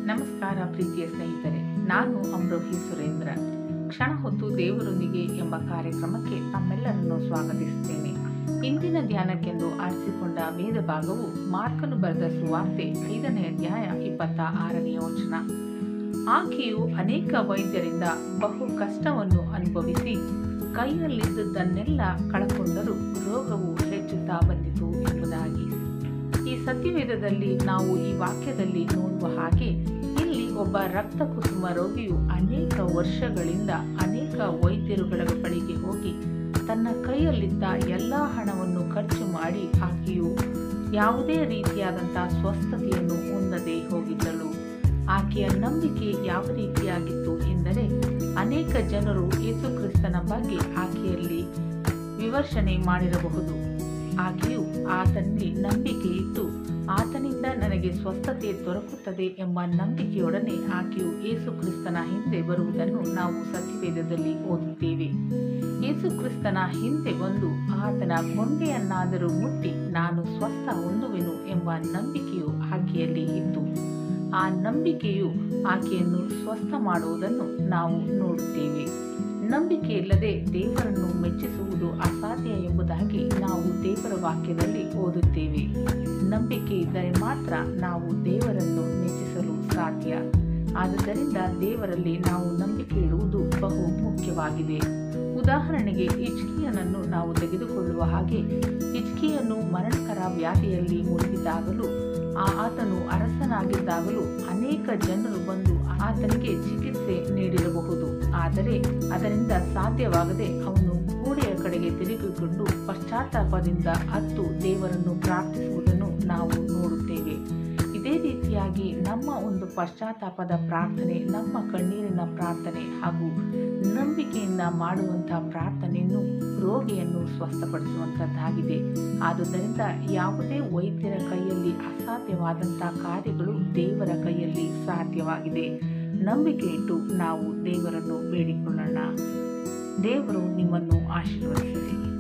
ನಮಸ್ಕಾರ ಪ್ರೀತಿಯ ಸ್ನೇಹಿತರೆ ನಾನು ಅಮ್ರೋಹಿ ಸುರೇಂದ್ರ ಕ್ಷಣ ಹೊತ್ತು ದೇವರೊಂದಿಗೆ ಎಂಬ ಕಾರ್ಯಕ್ರಮಕ್ಕೆ ತಮ್ಮೆಲ್ಲರನ್ನು ಸ್ವಾಗತಿಸುತ್ತೇನೆ ಇಂದಿನ ಧ್ಯಾನಕ್ಕೆಂದು ಆರಿಸಿಕೊಂಡ ವೇದ ಭಾಗವು ಮಾರ್ಕನು ಬರೆದ ಸುವಾರ್ತೆ ಐದನೇ ಅಧ್ಯಾಯ ಇಪ್ಪತ್ತ ಆರನೆಯ ವಚನ ಆಕೆಯು ಅನೇಕ ವೈದ್ಯರಿಂದ ಬಹು ಕಷ್ಟವನ್ನು ಅನುಭವಿಸಿ ಕೈಯಲ್ಲಿದ್ದುದನ್ನೆಲ್ಲ ಕಳಕೊಂಡರೂ ರೋಗವು ಹೆಚ್ಚುತ್ತಾ ಬಂದಿತು ಎಂಬುದಾಗಿ ಈ ಸತ್ಯವೇದದಲ್ಲಿ ನಾವು ಈ ವಾಕ್ಯದಲ್ಲಿ ನೋಡುವ ಹಾಗೆ ಇಲ್ಲಿ ಒಬ್ಬ ರಕ್ತ ಕುಸುಮ ರೋಗಿಯು ಅನೇಕ ವರ್ಷಗಳಿಂದ ಅನೇಕ ವೈದ್ಯರುಗಳ ಬಳಿಗೆ ಹೋಗಿ ತನ್ನ ಕೈಯಲ್ಲಿದ್ದ ಎಲ್ಲ ಹಣವನ್ನು ಖರ್ಚು ಮಾಡಿ ಆಕೆಯು ಯಾವುದೇ ರೀತಿಯಾದಂಥ ಸ್ವಸ್ಥತೆಯನ್ನು ಹೊಂದದೆ ಹೋಗಿದ್ದಳು ಆಕೆಯ ನಂಬಿಕೆ ಯಾವ ರೀತಿಯಾಗಿತ್ತು ಎಂದರೆ ಅನೇಕ ಜನರು ಯೇಸು ಕ್ರಿಸ್ತನ ಬಗ್ಗೆ ಆಕೆಯಲ್ಲಿ ವಿಮರ್ಶನೆ ಮಾಡಿರಬಹುದು ಆಕೆಯು ಆತನಲ್ಲಿ ನಂಬಿಕೆ ಇಟ್ಟು ಆತನಿಂದ ನನಗೆ ಸ್ವಸ್ಥತೆ ದೊರಕುತ್ತದೆ ಎಂಬ ನಂಬಿಕೆಯೊಡನೆ ಆಕೆಯು ಯೇಸು ಕ್ರಿಸ್ತನ ಹಿಂದೆ ಬರುವುದನ್ನು ನಾವು ಸತ್ಯವೇದದಲ್ಲಿ ಓದುತ್ತೇವೆ ಯೇಸು ಕ್ರಿಸ್ತನ ಹಿಂದೆ ಬಂದು ಆತನ ಕೊಂಡೆಯನ್ನಾದರೂ ಮುಟ್ಟಿ ನಾನು ಸ್ವಸ್ಥ ಹೊಂದುವೆನು ಎಂಬ ನಂಬಿಕೆಯು ಆಕೆಯಲ್ಲಿ ಇತ್ತು ಆ ನಂಬಿಕೆಯು ಆಕೆಯನ್ನು ಸ್ವಸ್ಥ ಮಾಡುವುದನ್ನು ನಾವು ನೋಡುತ್ತೇವೆ ನಂಬಿಕೆ ಇಲ್ಲದೆ ದೇವರನ್ನು ಮೆಚ್ಚಿಸುವುದು ಅಸಾಧ್ಯ ಎಂಬುದಾಗಿ ನಾವು ದೇವರ ವಾಕ್ಯದಲ್ಲಿ ಓದುತ್ತೇವೆ ನಂಬಿಕೆ ಇದ್ದರೆ ಮಾತ್ರ ನಾವು ದೇವರನ್ನು ಮೆಚ್ಚಿಸಲು ಸಾಧ್ಯ ಆದುದರಿಂದ ದೇವರಲ್ಲಿ ನಾವು ನಂಬಿಕೆ ಇಡುವುದು ಬಹು ಮುಖ್ಯವಾಗಿದೆ ಉದಾಹರಣೆಗೆ ಇಚ್ಕಿಯನನ್ನು ನಾವು ತೆಗೆದುಕೊಳ್ಳುವ ಹಾಗೆ ಇಚ್ಕಿಯನ್ನು ಮರಣಕರ ವ್ಯಾಧಿಯಲ್ಲಿ ಮುಳುಗಿದಾಗಲೂ ಆ ಆತನು ಅರಸನಾಗಿದ್ದಾಗಲೂ ಅನೇಕ ಜನರು ಬಂದು ಆತನಿಗೆ ಚಿಕಿತ್ಸೆ ನೀಡಿರಬಹುದು ಆದರೆ ಅದರಿಂದ ಸಾಧ್ಯವಾಗದೆ ಅವನು ಗೋಡೆಯ ಕಡೆಗೆ ತಿರುಗಿಕೊಂಡು ಪಶ್ಚಾತ್ತಾಪದಿಂದ ಅತ್ತು ದೇವರನ್ನು ಪ್ರಾರ್ಥಿಸುವುದನ್ನು ನಾವು ನೋಡುತ್ತೇವೆ ಇದೇ ರೀತಿಯಾಗಿ ನಮ್ಮ ಒಂದು ಪಶ್ಚಾತ್ತಾಪದ ಪ್ರಾರ್ಥನೆ ನಮ್ಮ ಕಣ್ಣೀರಿನ ಪ್ರಾರ್ಥನೆ ಹಾಗೂ ನಂಬಿಕೆಯಿಂದ ಮಾಡುವಂತಹ ಪ್ರಾರ್ಥನೆಯನ್ನು ರೋಗಿಯನ್ನು ಸ್ವಸ್ಥಪಡಿಸುವಂಥದ್ದಾಗಿದೆ ಆದುದರಿಂದ ಯಾವುದೇ ವೈದ್ಯರ ಕೈಯಲ್ಲಿ ಅಸಾಧ್ಯವಾದಂತಹ ಕಾರ್ಯಗಳು ದೇವರ ಕೈಯಲ್ಲಿ ಸಾಧ್ಯವಾಗಿದೆ ನಂಬಿಕೆ ಇಟ್ಟು ನಾವು ದೇವರನ್ನು ಬೇಡಿಕೊಳ್ಳೋಣ ದೇವರು ನಿಮ್ಮನ್ನು ಆಶೀರ್ವದಿಸಲಿ